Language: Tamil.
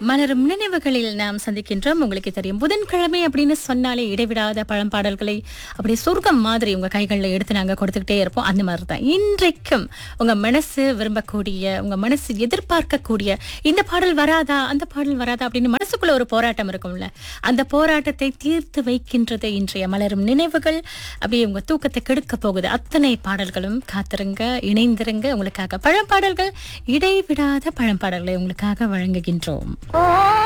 மலரும் நினைவுகளில் நாம் சந்திக்கின்றோம் உங்களுக்கு தெரியும் புதன்கிழமை அப்படின்னு சொன்னாலே இடைவிடாத பழம்பாடல்களை அப்படியே சொர்க்கம் மாதிரி உங்க கைகளில் எடுத்து நாங்க கொடுத்துக்கிட்டே இருப்போம் அந்த மாதிரி தான் இன்றைக்கும் உங்க மனசு விரும்பக்கூடிய உங்க மனசு எதிர்பார்க்கக்கூடிய இந்த பாடல் வராதா அந்த பாடல் வராதா அப்படின்னு மனசுக்குள்ள ஒரு போராட்டம் இருக்கும்ல அந்த போராட்டத்தை தீர்த்து வைக்கின்றது இன்றைய மலரும் நினைவுகள் அப்படியே உங்க தூக்கத்தை கெடுக்க போகுது அத்தனை பாடல்களும் காத்திருங்க இணைந்திருங்க உங்களுக்காக பழம்பாடல்கள் இடைவிடாத பழம்பாடல்களை உங்களுக்காக வழங்குகின்றோம் ஓ